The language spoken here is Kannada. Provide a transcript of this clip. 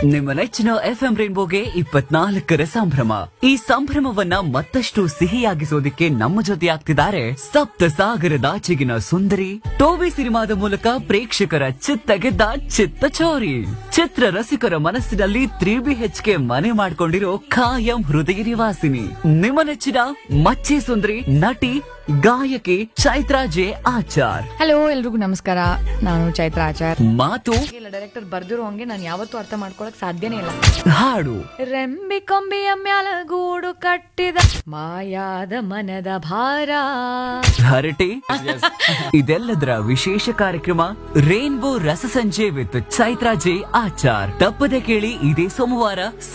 ನಿಮ್ಮ ನೆಚ್ಚಿನ ಎಫ್ಎಂ ರೈನ್ಬೋಗೆ ಇಪ್ಪತ್ನಾಲ್ಕರ ಸಂಭ್ರಮ ಈ ಸಂಭ್ರಮವನ್ನ ಮತ್ತಷ್ಟು ಸಿಹಿಯಾಗಿಸೋದಿಕ್ಕೆ ನಮ್ಮ ಜೊತೆ ಆಗ್ತಿದ್ದಾರೆ ಸಪ್ತ ಸಾಗರದಾಚೆಗಿನ ಸುಂದರಿ ಟೋಬಿ ಸಿನಿಮಾದ ಮೂಲಕ ಪ್ರೇಕ್ಷಕರ ಚಿತ್ತ ಗೆದ್ದ ಚಿತ್ತ ಚೋರಿ ಚಿತ್ರ ರಸಿಕರ ಮನಸ್ಸಿನಲ್ಲಿ ತ್ರೀ ಬಿ ಹೆಚ್ ಕೆ ಮನೆ ಮಾಡ್ಕೊಂಡಿರೋ ಖಾಯಂ ಹೃದಯ ನಿವಾಸಿನಿ ನಿಮ್ಮ ನೆಚ್ಚಿನ ಮಚ್ಚಿ ಸುಂದರಿ ನಟಿ ಗಾಯಕಿ ಚೈತ್ರಾ ಜೆ ಆಚಾರ್ ಹಲೋ ಎಲ್ರಿಗೂ ನಮಸ್ಕಾರ ನಾನು ಚೈತ್ರ ಆಚಾರ್ ಮಾತು ಇಲ್ಲ ಡೈರೆಕ್ಟರ್ ಬರ್ದಿರೋ ಹಂಗೆ ನಾನು ಯಾವತ್ತೂ ಅರ್ಥ ಮಾಡ್ಕೊಳಕ್ ಸಾಧ್ಯನೇ ಇಲ್ಲ ಹಾಡು ರೆಂಬಿ ಕೊಂಬಿಯ ಮ್ಯಾಲ ಗೂಡು ಕಟ್ಟಿದ ಮಾಯಾದ ಮನದ ಭಾರ ಹರಟೆ ಇದೆಲ್ಲದರ ವಿಶೇಷ ಕಾರ್ಯಕ್ರಮ ರೇನ್ಬೋ ರಸಸಂಜೆ ವಿತ್ ಚೈತ್ರಾ ಜೆ ಆಚಾರ್ ತಪ್ಪದೆ ಕೇಳಿ ಇದೇ ಸೋಮವಾರ